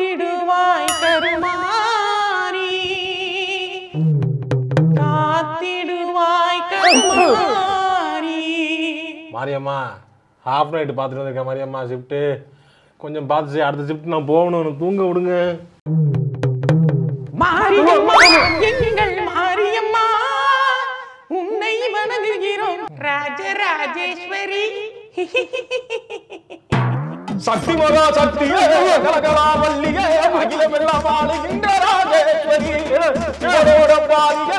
காத்திடுவாய் கருமாரி காத்திடுவாய் Karumari Mariyamma half night பார்த்துட்டு வந்திருக்கேன் மாரியம்மா ஷிஃப்ட்டு கொஞ்சம் பார்த்து செய். அடுத்த ஷிஃப்ட் நான் போகணும் எனக்கு தூங்க விடுங்க மாரியம்மா எங்கள் மாரியம்மா உன்னை வணங்குகிறோம் ராஜராஜேஸ்வரி சக்தி மகா சக்தி கலகலா மல்லிகை அகிலம் எல்லாம் ஆளுகின்ற ராஜேஸ்வரி சிவனோட பாதிகை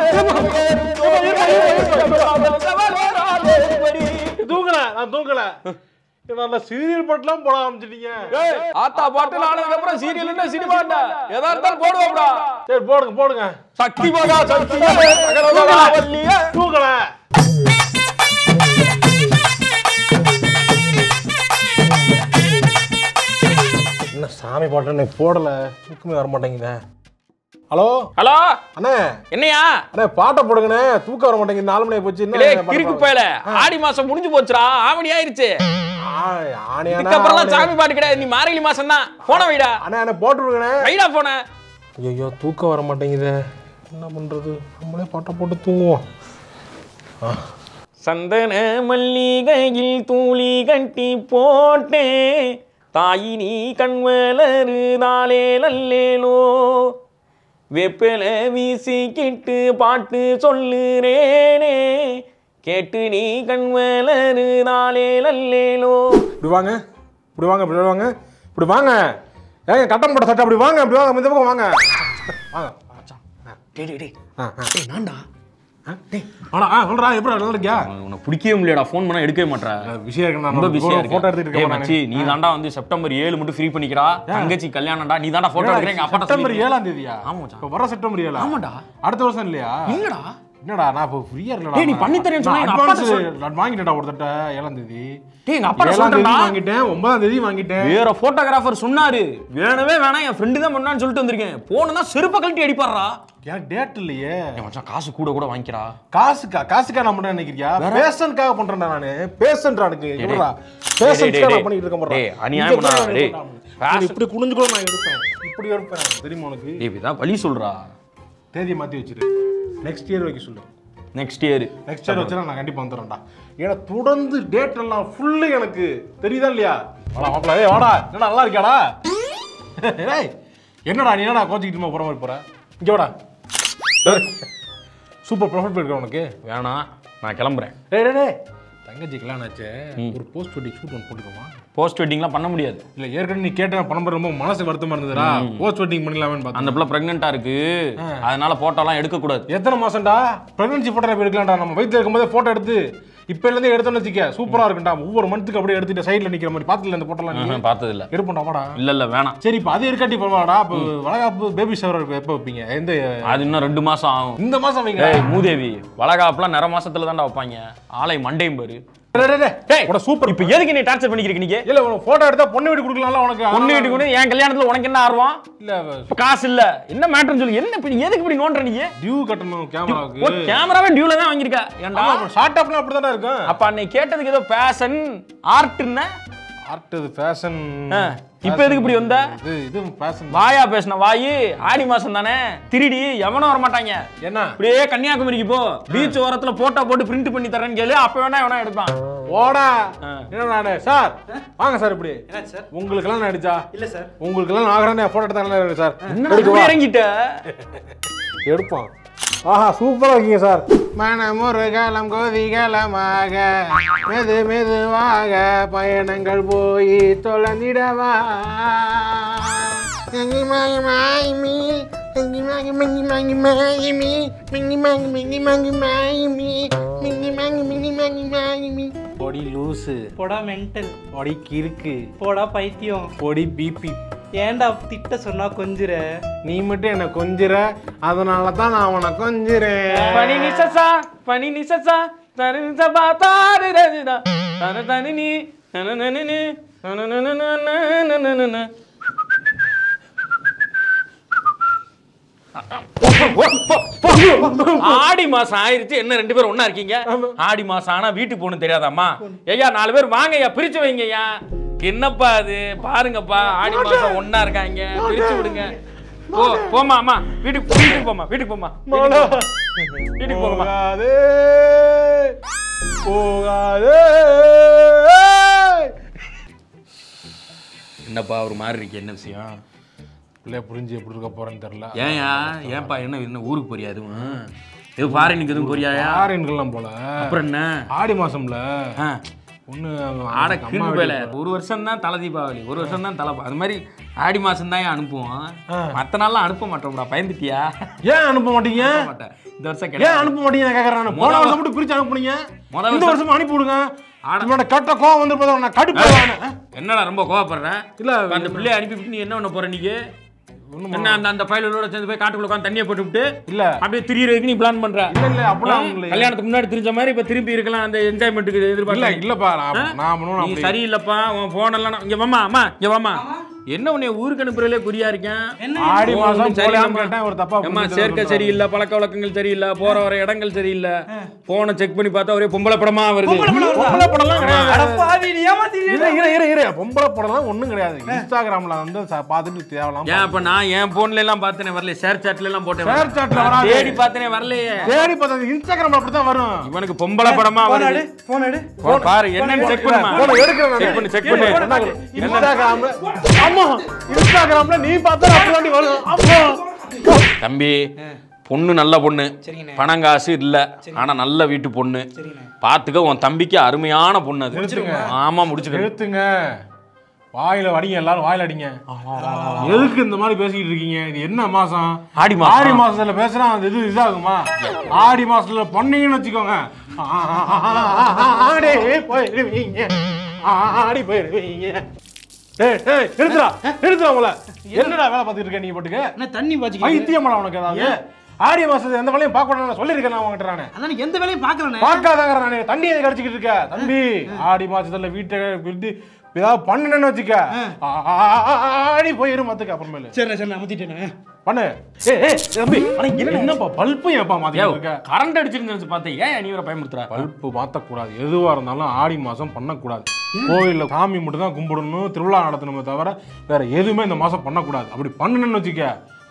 தூங்கல நான் தூங்கல நல்ல சீரியல் பாட்டுலாம் போட ஆரம்பிச்சிட்டீங்க ஆத்தா பாட்டு ஆனதுக்கு அப்புறம் சீரியல் சினிமா எதா இருந்தாலும் போடுவோம்டா சரி போடுங்க போடுங்க சக்தி மகா சக்தி சகலகலா வல்லியே. தூங்கல என்ன சாமி பாட்டு இன்னைக்கு போடல தூக்கமே வர மாட்டேங்குதே ஹலோ ஹலோ அண்ணே என்னையா அண்ணே பாட்டை போடுங்கண்ணே தூக்கம் வர மாட்டேங்குது நாலு மணி ஆகி போச்சு என்ன டேய் பாட்டு கிறுக்கு பாடுறது? பயல ஆடி மாசம் முடிஞ்சு போச்சுடா ஆவணி ஆயிருச்சு ஆ, ஆணையானா, இதுக்கப்புறம்லாம் ஆணையா. சாமி பாட்டு கிடையாது நீ மார்கழி மாசம் தான் போன வைடா அண்ணே அண்ணே போட்டு விடுங்கண்ணே வைடா போன ஐயோ தூக்கம் வர மாட்டேங்குதே என்ன பண்றது நம்மளே பாட்டை போட்டு தூங்குவோம் சந்தன மல்லிகையில் தூளி கட்டி போட்டேன் தாயி நீ கண்வலரு நாளே நல்லேலோ வெப்பல வீசிக்கிட்டு பாட்டு சொல்லுறேனே கேட்டு நீ கண்வலரு நாளே நல்லேலோ இப்படி வாங்க இப்படி வாங்க இப்படி வாங்க இப்படி வாங்க ஏங்க கட்டம் போட்ட சட்டை அப்படி வாங்க இப்படி வாங்க இந்த பக்கம் வாங்க வாங்க டேய் டேய் டேய் ஆ, ஆ. டேய் நான்டா ஆனா ஆ சொல்றா எப்படி நல்லா இருக்கியா உன்னை பிடிக்கவே முடியலடா ஃபோன் பண்ணா எடுக்கவே மாட்டேற விஷயம் இருக்கு நான் ரொம்ப பிஸியா இருக்கு போட்டோ எடுத்துட்டு ஏய் இருக்கேன் மச்சி நீ தாண்டா வந்து செப்டம்பர் ஏழு மட்டும் ஃப்ரீ பண்ணிக்கிறா தங்கச்சி கல்யாணம்டா நீ தாண்டா போட்டோ எடுக்கிறேன் எங்க அப்பாட்ட செப்டம்பர் சொல்லி ஏழாம் தேதியா ஆமா மச்சான். இப்போ வர செப்டம்பர் ஏழா ஆமாடா. அடுத்த வருஷம் இல்லையா இல்லடா என்னடா நான் இப்போ ஃப்ரீயா இல்லடா டேய், நீ பண்ணி தரேன்னு சொன்னா எங்க அப்பாட்ட அட்வான்ஸ் நான் வாங்கிட்டேன்டா ஒரு தட்ட ஏழாம் தேதி டேய் எங்க அப்பாட்ட ஏழாம் தேதி சொல்றேன்டா வாங்கிட்டேன் ஒன்பதாம் தேதி வாங்கிட்டேன் வேற போட்டோகிராஃபர் சொன்னாரு வேணவே வேணாம் என் ஃப்ரெண்டு தான் பண்ணான்னு சொல்லிட்டு வந்திருக்கேன் போனா செருப்ப கழட்டி அடிப்பாரா ஏன் டேட் இல்லையே என் மச்சான் காசு கூட கூட வாங்கிக்கிறா காசுக்கா காசுக்கா நான் பண்ண நினைக்கிறியா பேஷன்ட்காக பண்றேன்டா நானு பேஷன்ட்ரா எனக்கு எவ்வளோடா டேய், பேஷன்ட்காக டேய், நான் பண்ணிட்டு இருக்க டேய், மாட்டேன் அநியாயம் பண்ணாத, டேய். Fashion- இப்படி குனிஞ்சு கூட நான் எடுப்பேன் இப்படி எடுப்பேன் தெரியுமா உனக்கு டேய் இதான் வழி சொல்றா தேதியை மாத்தி வச்சிரு நெக்ஸ்ட் இயர் வைக்க சொல்லு நெக்ஸ்ட் இயர் நெக்ஸ்ட் இயர் வச்சா நான் கண்டிப்பா வந்துடுறேன்டா ஏன்னா தொடர்ந்து டேட் எல்லாம் ஃபுல்லு எனக்கு தெரியுதா இல்லையா வாடா மாப்பிள ஏய் வாடா என்னடா நல்லா இருக்கியாடா ஏய் என்னடா நீ என்னடா கோச்சிக்கிட்டு போற மாதிரி போற இங்க வாடா சூப்பர் ப்ரொஃபைல் போயிருக்க உனக்கு வேணாம் நான் கிளம்புறேன் டேய் டேய் டேய் தங்கச்சி கல்யாணம் ஆச்சு ஒரு போஸ்ட் வெட்டிங் ஷூட் ஒன்று போட்டுக்கோமா போஸ்ட் வெட்டிங்லாம் பண்ண முடியாது இல்ல ஏற்கனவே நீ கேட்ட பணம் பெற ரொம்ப மனசு வருத்தமா இருந்ததுடா போஸ்ட் வெட்டிங் பண்ணிடலாமேன்னு பார்த்தேன் அந்த பிள்ளை பிரெக்னெண்டா இருக்கு அதனால போட்டோலாம் எடுக்க கூடாது எத்தனை மாசம்டா பிரெக்னன்சி போட்டோ எடுக்கலாம்டா நம்ம வயித்துல இருக்கும்போதே போட்டோ எடுத்து இப்ப இருந்தே எடுத்தோம்னு வச்சுக்க சூப்பரா இருக்கும்டா ஒவ்வொரு மந்த்துக்கு அப்படியே எடுத்துட்டு சைடுல நிக்கிற மாதிரி பாத்துல இந்த போட்டோலாம் நீ பார்த்தது இல்ல எடுப்போம்டா வாடா இல்ல இல்ல வேணாம் சரி இப்ப அது இருக்காட்டி பரவாடா இப்போ வளகாப்பு பேபி ஷவர் எப்போ வைப்பீங்க எந்த அது இன்னும் ரெண்டு மாசம் ஆகும் இந்த மாசம் வைங்க ஏய் மூதேவி வளகாப்புலாம் நிற மாசத்துல தான்டா வைப்பாங்க ஆலை மண்டையும் பாரு டேய், டேய், டேய். டேய் உட சூப்பர் இப்ப எதுக்கு நீ டார்ச்சர் பண்ணிக்கிறீங்க நீங்க இல்ல உனக்கு போட்டோ எடுத்தா பொண்ணு வீட்டு கொடுக்கலாம்ல உனக்கு பொண்ணு வீட்டுக்கு கூட என் கல்யாணத்துல உனக்கு என்ன ஆர்வம் இல்ல இப்ப காசு இல்ல என்ன மேட்டர்னு சொல்லி என்ன இப்படி எதுக்கு இப்படி நோண்டுற நீ டியூ கட்டணும் கேமராவுக்கு ஒரு கேமராவே டியூல தான் வாங்கியிருக்க ஏன்டா ஷார்ட் அப்லாம் அப்படிதானே இருக்கும் அப்ப அன்னைக்கு கேட்டதுக்கு ஏதோ பேஷன் ஆர்ட்னா ஆர்ட் இது ஃபேஷன் இப்ப எதுக்கு இப்படி வந்த இது இது ஃபேஷன் வாயா பேசின வாயி ஆடி மாசம் தானே திருடி எவனும் வர மாட்டாங்க என்ன அப்படியே கன்னியாகுமரிக்கு போ பீச் ஓரத்துல போட்டோ போட்டு பிரிண்ட் பண்ணி தரேன்னு கேளு அப்ப வேணா எவனா எடுப்பான் ஓடா ஆ. என்ன நானு சார் வாங்க சார் இப்படி என்ன சார் உங்களுக்கு எல்லாம் அடிச்சா இல்ல சார் உங்களுக்கு எல்லாம் ஆகிறேன் போட்டோ எடுத்தாங்க சார் என்ன எடுக்கவா? இப்படி இறங்கிட்ட எடுப்போம் ஆஹா சூப்பரா இருக்கீங்க சார் மனம் ஒரு காலம் கோதிகாலமாக மெது மெதுவாக பயணங்கள் போய் தொலைந்திடவா பொடி லூசு போடா மென்டல் பொடி கிறுக்கு போடா பைத்தியம் பொடி பிபி ஏன்டா திட்ட சொன்னா கொஞ்சுற நீ மட்டும் என்ன கொஞ்சிற அதனால தான் நான் அவனை கொஞ்சிறேன் பனி நிசசா பனி நிசசா தரு நிசபா தாரு ரஜிதா தரு தனி நீ நன நன நி, நன நன நன நன நன நன. ஆடி மாசம் ஆயிருச்சு என்ன ரெண்டு பேரும் ஒண்ணா இருக்கீங்க ஆடி மாசம் ஆனா வீட்டுக்கு போகணும் தெரியாதாம்மா ஐயா நாலு பேர் வாங்க ஐயா பிரிச்சு வைங்க ஐயா என்னப்பா அது பாருங்கப்பா ஆடி மாசம் ஒண்ணா இருக்காங்க பிரிச்சு விடுங்க போ போமா அம்மா வீட்டுக்கு வீட்டுக்கு போமா வீட்டுக்கு போமா வீட்டுக்கு போ. வீட்டுக்கு போங்கம்மா போகாதே போகாதே என்னப்பா ஒரு மாதிரி இருக்கு என்ன விஷயம் பிள்ளைய புரிஞ்சு எப்படி இருக்க போறேன்னு தெரியல ஏன்யா ஏன்பா என்ன என்ன ஊருக்கு போறியா எதுவும் இது ஃபாரினுக்கு எதுவும் போறியாயா ஆரியன்கள்லாம் போல அப்புறம் என்ன ஆடி மாசம்ல ஆ, ஒண்ணு ஆட அம்மா கிண்டு வீட்டுக்கு போயில ஒரு வருஷம் தான் தலை தீபாவளி ஒரு வருஷம் தான் தலை அது மாதிரி ஆடி மாசம் தான் அனுப்புவோம் மத்த நாள்லாம் அனுப்ப மாட்டோம்டா பயந்துட்டியா ஏன் அனுப்ப மாட்டீங்க அனுப்ப மாட்டேன் இந்த வருஷம் ஏன் கிடையாது அனுப்ப மாட்டீங்க நான் கேக்குறேன் நான் போன முதல் வருஷம் மட்டும் பிரிச்சு அனுப்புனீங்க முதல் இந்த வருஷம் வருஷம் அனுப்பி விடுங்க ஆட- இவனோட கட்ட கோவம் வந்து போதும் நான் கடுப்பு என்னடா ரொம்ப கோவப்படுற இல்ல, இப்ப அந்த பிள்ளைய அனுப்பிவிட்டு நீ என்ன பண்ண போற நீங்க என்ன அந்த அந்த ஃபைலோட சேர்ந்து போய் காட்டுக்குள்ள உட்காந்து தண்ணியை போட்டு விட்டு இல்ல அப்படியே திரியறதுக்கு நீ பிளான் பண்ற இல்ல இல்ல அப்படிலாம் இல்ல கல்யாணத்துக்கு முன்னாடி தெரிஞ்ச மாதிரி இப்ப திருப்பி இருக்கலாம் அந்த என்ஜாய்மெண்ட்டுக்கு இல்ல எதிர்பார்க்கல இல்லப்பா நான் நான் பண்ணுவேன் நீ அப்படி சரியில்லப்பா உன் போன் எல்லாம் நான்- இங்க வாமா அம்மா இங்க வாமா என்ன உன்னை ஊருக்கு அனுப்புறதுலே குறியா இருக்கேன் ஆடி உன் மாசம் ஒண்ணும் சரியில்லைம்மா. போலான்னு கேட்டேன் ஒரு தப்பா அம்மா புரிஞ்சுட்டு சேர்க்கை சொல்றாரு. சரியில்லை பழக்க வழக்கங்கள் சரியில்லை போற வர இடங்கள் சரியில்லை போனை செக் பண்ணி பார்த்தா ஒரே பொம்பளை படமா வருது பொம்பளை படம்லாம் கிடையாது அட பாவி, நீ ஏமாத்திட்டீங்க. இரு இரு இரு இரு பொம்பளை படம்லாம் ஒண்ணும் கிடையாது இன்ஸ்டாகிராம்ல வந்து ச- பார்த்துட்டு தேவலாம் ஏன் அப்ப நான் என் போன்ல எல்லாம் பார்த்தேனே வரல ஷேர் சாட்ல எல்லாம் போட்டேன் ஷேர் சாட்ல நான் வராது. தேடி பார்த்தேனே வரலையே தேடி பார்த்தா இன்ஸ்டாகிராம்ல அப்படித்தான் வரும் இவனுக்கு பொம்பளை படமா போன் வருது எடு, போன் எடு. போ, பாரு என்னன்னு செக் பண்ணுமா போன எடுக்கிறேன் செக் பண்ணு செக் பண்ணு இன்ஸ்டாகிராம்ல ஆமா இன்ஸ்டாகிராம்ல நீ பார்த்தா அப்படி வரும் ஆமா தம்பி பொண்ணு நல்ல பொண்ணு சரிங்கண்ணே. பணம் காசு இல்ல ஆனா நல்ல வீட்டு பொண்ணு சரிண்ணே. பாத்துக்க உன் தம்பிக்கு அருமையான பொண்ணு அது நிறுத்துங்க. ஆமா முடிச்சுக்க நிறுத்துங்க வாயில வடிங்க எல்லாரும் வாயில அடிங்க எதுக்கு இந்த மாதிரி பேசிக்கிட்டு இருக்கீங்க இது என்ன மாசம் ஆடி மாசம். ஆடி மாசத்துல பேசுனா அந்த இது இதாகுமா ஆடி மாசத்துல பண்ணீங்கன்னு வச்சுக்கோங்க ஆடி போயிருவீங்க ஆடி போயிருவீங்க ஏய் ஏய் நிறுத்துடா நிறுத்துடா உங்கள என்னடா வேலை பார்த்துட்டு இருக்க நீ பாட்டுக்கு அண்ணா, தண்ணி பாய்ச்சிக்கிட்டு. பைத்தியமாடா உனக்கு ஏதாவது ஆடி மாசத்துல எந்த வேலையும் பார்க்க கூடாது சொல்லியிருக்கேன் நான் உங்ககிட்ட நானு அதான் எனக்கு எந்த வேலையும் பார்க்கலண்ணே. பார்க்காதாங்க நானு தண்ணி எதுக்கு அடிச்சுக்கிட்டு இருக்க தம்பி ஆடி மாசத்துல வீட்டை விட்டு ஏதாவது பண்ணுனேன்னு வச்சுக்க ஆடி போயிரும் மத்துக்கு அப்புறமேலு சரிண்ணே, சரிண்ணே, அமுத்திட்டேண்ணே. பண்ணு ஏய் ஏய் தம்பி அட என்னப்பா பல்ப்பு ஏன்ப்பா மாத்திட்டு இருக்க கரண்ட் அடிச்சிருந்து பார்த்தேன் ஏன் நீ வர பயமுறுத்துற பல்ப்பு மாத்தக்கூடாது எதுவா இருந்தாலும் ஆடி மாசம் பண்ணக்கூடாது கோயில்ல சாமி மட்டும் தான் கும்பிடணும் திருவிழா நடத்தணுமே தவிர வேற எதுவுமே இந்த மாசம் பண்ணக்கூடாது அப்படி பண்ணுனேன்னு வச்சுக்க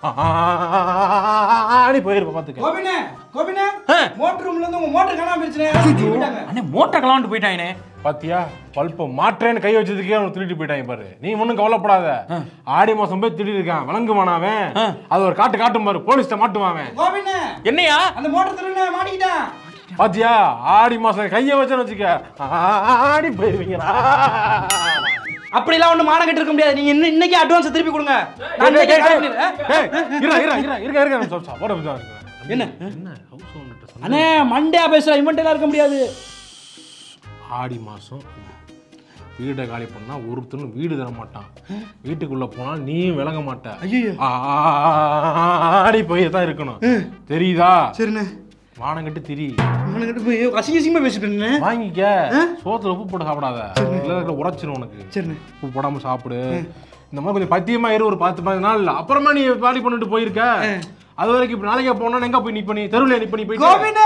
ஆடி போயிருப்ப பாத்துக்க கோபிண்ணே, கோபிண்ணே, மோட்டர் ரூம்ல இருந்து உங்க மோட்டர் காணாம போயிருச்சுண்ணே. தூக்கி விட்டாங்க. அண்ணே மோட்டர் கலாண்டு போயிட்டானே பாத்தியா பல்ப மாற்றேன்னு கை வச்சதுக்கே அவனுக்கு திருட்டு போயிட்டாங்க பாரு நீ ஒண்ணும் கவலைப்படாத ஆடி மாசம் போய் திருடி இருக்கான் விளங்குவானாவன் அது ஒரு காட்டு காட்டும் பாரு போலீஸ்ட மாட்டுவான் கோபிண்ணே, என்னையா அந்த மோட்டர் திருடனே மாட்டிக்கிட்டான். பாத்தியா ஆடி மாசம் கைய வச்சேன்னு வச்சுக்க ஆடி போயிருவீங்களா அப்படிலாம் ஒண்ணும் மானம் கட்டி இருக்க முடியாது நீங்க இன்னும் இன்னைக்கு அட்வான்ஸ் திருப்பி கொடுங்க நான் டேய், இன்னைக்கே டேய், கால் டேய், பண்ணிடுறேன். டேய், இருடா, இருடா, இருடா, இருங்க, இருங்க, நிமிஷம், நிமிஷம், ஒரு நிமிஷம் இருங்க. என்ன என்ன house owner ட்ட சொன்ன? அண்ணே மண்டே பேசுற இவன்ட்டெல்லாம் இருக்க முடியாது ஆடி மாசம் வீடை காலி பண்ணா ஒருத்தனும் வீடு தர மாட்டான் வீட்டுக்குள்ள போனா நீயும் விளங்க மாட்ட ஐயையோ. ஆடி போய் தான் இருக்கணும் தெரியுதா சரிண்ணே வானம் கட்டு திரி மானம் கட்டி போய் அசிங்க அசிங்கமா பேசிட்டேண்ணே வாங்கிக்க சோத்துல உப்பு போட்டு சாப்பிடாத இல்ல இருக்கிற உரைச்சிரும் உனக்கு சரிண்ணே உப்பு போடாம சாப்பிடு இந்த மாதிரி கொஞ்சம் பத்தியமா இரு ஒரு பத்து பதினஞ்சு நாள் அப்புறமா நீ வேலை பண்ணிட்டு போயிருக்க அது வரைக்கும் இப்ப நாளைக்கே போனா எங்க போய் நிப்ப நீ தெருவில் நிப்ப நீ போயிட்டு கோபிண்ணே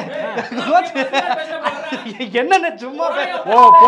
என்னண்ணே சும்மா பே- ஓ போ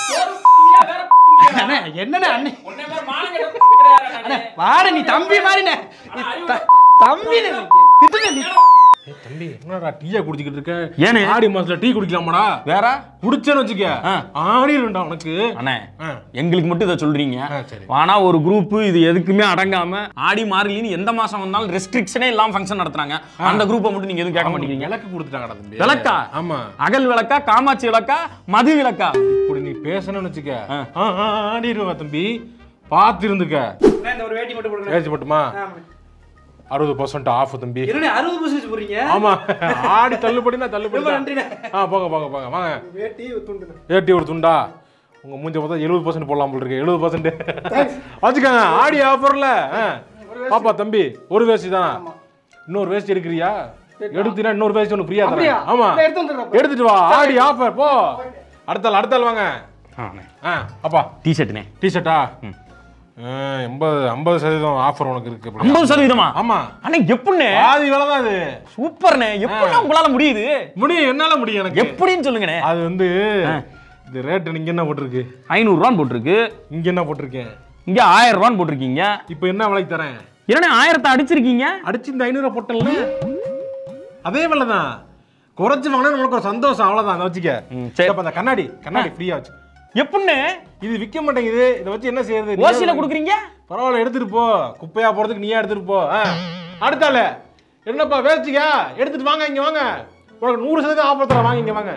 அண்ணே என்னண்ணே அண்ணே அண்ணே வாட நீ தம்பி மாதிரிண்ணே நீ த- தம்பி திட்டுங்க நீ ஏய், தம்பி என்னடா டீயா குடிச்சிக்கிட்டு இருக்க ஏனே? ஆடி மாசத்துல டீ குடிக்கலாமாடா வேற குடிச்சேன்னு வச்சுக்க ஆ. ஆடிடும்டா உனக்கு அண்ணே ஆ. எங்களுக்கு மட்டும் இதை சொல்றீங்க ஆ, சரி. ஆனா ஒரு குரூப் இது எதுக்குமே அடங்காம ஆடி மார்கழின்னு எந்த மாசம் வந்தாலும் ரெஸ்ட்ரிக்ஷனே இல்லாம ஃபங்க்ஷன் நடத்துறாங்க அந்த குரூப்பை மட்டும் நீங்க எதுவும் கேட்க மாட்டேங்கிறீங்க விளக்கு கொடுத்துட்டாங்கடா தம்பி விளக்கா ஆமா அகல் விளக்கா காமாட்சி விளக்கா மது விளக்கா இப்படி நீ பேசணும்னு வச்சுக்க ஆ. ஆ, ஆ, ஆடிடுவா தம்பி பார்த்து இருந்துக்க இந்த ஒரு வேட்டி மட்டும் கொடுங்க ஏச்சு மட்டுமா அறுபது பர்சன்ட் ஆஃப் தம்பி என்னண்ணே அறுபது பர்சன்டேஜ் போறீங்க ஆமா ஆடி தள்ளுபடினா தள்ளுபடி ரொம்ப தான். நன்றிண்ணே. ஆ போங்க போங்க போங்க வாங்க வேட்டி துண்டு ஏட்டி ஒரு துண்டா உங்க மூஞ்ச பார்த்தா எழுபது பர்சன்ட் போடலாம் போல இருக்கு எழுபது பர்சன்ட் வச்சுக்கோங்க ஆடி ஆஃபர்ல பாப்பா தம்பி ஒரு வேஷ்டி தானா இன்னொரு வேஷ்டி எடுக்கிறியா எடுத்தீங்கன்னா இன்னொரு வேஷ்டி ஒன்று ஃப்ரீயா அப்படியா? தரேன் ஆமா அப்ப எடுத்து வந்துடுறேன். எடுத்துட்டு வா ஆடி ஆஃபர் போ அடுத்த ஆள் அடுத்த ஆள் வாங்க ஆ அப்பா டிஷர்ட்னே டிஷர்ட்டா எண்பது ஐம்பது சதவீதம் ஆஃபர் உனக்கு இருக்கு அப்படி. ஐம்பது சதவீதமா ஆமா அண்ணே எப்படிண்ணே பாதி வேலை தான் அது சூப்பர்ண்ணே எப்படி உங்களால முடியுது முடியும் என்னால முடியும் எனக்கு எப்படின்னு சொல்லுங்கண்ணே அது வந்து இது ரேட் நீங்க என்ன போட்டிருக்கு ஐநூறுரூவான்னு போட்டிருக்கு இங்க என்ன போட்டிருக்கேன் இங்க ஆயிரம் ரூபான்னு போட்டிருக்கீங்க இப்போ என்ன விலைக்கு தரேன் என்னண்ணே ஆயிரத்தை அடிச்சிருக்கீங்க அடிச்சு இந்த ஐநூறு போட்டல அதே விலை தான் குறைச்சு வாங்கினா நம்மளுக்கு ஒரு சந்தோஷம் அவ்வளவுதான் அதை வச்சுக்க ம், சரி. அப்ப அந்த கண்ணாடி கண்ணாடி ஃப்ரீயா வச்சு எப்படின்னு இது விற்க மாட்டேங்குது இதை வச்சு என்ன செய்யறது ஓசியில கொடுக்குறீங்க பரவாயில்ல எடுத்துட்டு போ குப்பையா போறதுக்கு நீயா எடுத்துட்டு போ ஆ. அடுத்தால என்னப்பா வேஸ்டிங்க எடுத்துட்டு வாங்க இங்க வாங்க உனக்கு நூறு சதவீதம் ஆஃபர் தரேன் வாங்க இங்க வாங்க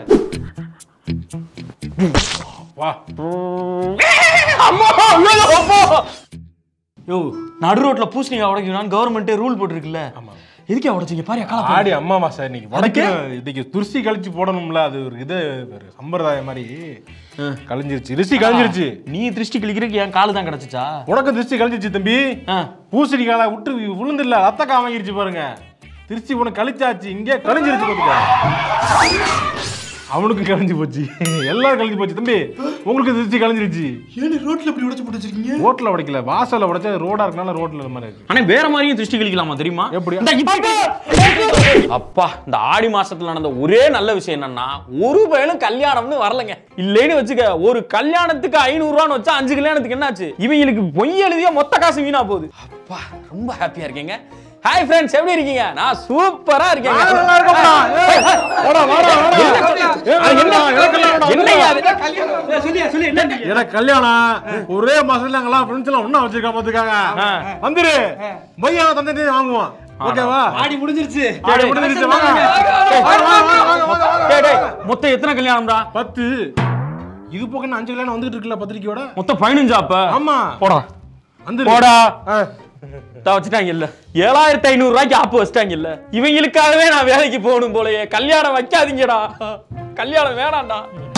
வா யோ நடு ரோட்ல பூசணிக்காய் உடைக்கணும்னு கவர்மெண்ட்டே ரூல் போட்டிருக்குல்ல ஆமா எதுக்கே உடைச்சிங்க பாரு அக்கால ஆடி அம்மாவாசை இன்னைக்கு வடக்கு இன்னைக்கு துருசி கழிச்சு போடணும்ல அது ஒரு இது ஒரு சம்பிரதாயம் மாதிரி கழிஞ்சிருச்சு ரிசி கழிஞ்சிருச்சு நீ திருஷ்டி கிழிக்கிறதுக்கு என் காலு தான் கிடைச்சிச்சா உனக்கு திருஷ்டி கழிஞ்சிருச்சு தம்பி ஆ. பூசணிக்கால விட்டு விழுந்துடல ரத்த காவாங்கிருச்சு பாருங்க திருச்சி உனக்கு கழிச்சாச்சு இங்கே கழிஞ்சிருச்சு பாத்துக்க அவனுக்கும் கழிஞ்சு போச்சு எல்லாரும் கழிஞ்சு போச்சு தம்பி உங்களுக்கு திருச்சி கழிஞ்சிருச்சு ஏன் ரோட்ல இப்படி உடைச்சு போட்டு வச்சிருக்கீங்க ரோட்ல உடைக்கல வாசல்ல உடைச்சா ரோடா இருக்கனால ரோட்ல இந்த மாதிரி இருக்கு ஆனா வேற மாதிரியும் திருஷ்டி கிழிக்கலாமா தெரியுமா எப்படி? இந்த இப்ப- அப்பா இந்த ஆடி மாசத்துல நடந்த ஒரே நல்ல விஷயம் என்னன்னா ஒரு பயலும் கல்யாணம்னு வரலங்க இல்லைன்னு வச்சுக்க ஒரு கல்யாணத்துக்கு ஐநூறு ரூபான்னு வச்சா அஞ்சு கல்யாணத்துக்கு என்னாச்சு இவங்களுக்கு பொய் எழுதிய மொத்த காசு வீணா போகுது அப்பா ரொம்ப ஹாப்பியா இருக்கீங்க ஹாய் ஃப்ரெண்ட்ஸ் எப்படி இருக்கீங்க நான் சூப்பரா இருக்கேங்க நல்லா இருக்கோம்டா. ஏய், வாடா, வாடா, வாடா. ஏய், அது என்ன? எனக்கெல்லாம் வேணாம். என்னய்யா அது? சொல்லியா சொல்லி என்ன எனக்கு கல்யாணம் ஒரே மாசத்துல நாங்கெல்லாம் ஃப்ரெண்ட்ஸ் எல்லாம் ஒண்ணா வச்சிருக்கோம் பாத்துக்காங்க ஆ. வந்துரு பையன் தந்தை வாங்குவான் ஓகேவா ஆடி முடிஞ்சிருச்சு ஆடி முடிஞ்சிருச்சு, வாங்க. ஏய், வாங்க, வாங்க, வாங்க, வாங்க, வாங்க. டேய், டேய், மொத்தம் எத்தனை கல்யாணம்டா பத்து இது போக இன்னும் அஞ்சு கல்யாணம் வந்துட்டு இருக்குல்ல பத்திரிக்கையோட மொத்தம் பதினஞ்சா அப்ப ஆமா போடா வந்துரு. போடா ஆ. தான் வச்சுட்டாங்க இல்ல ஏழாயிரத்தி ஐநூறு ரூபாய்க்கு ஆப்பு வச்சிட்டாங்க இல்ல இவங்களுக்காகவே நான் வேலைக்கு போகணும் போலயே கல்யாணம் வைக்காதீங்கடா கல்யாணம் வேணாம்டா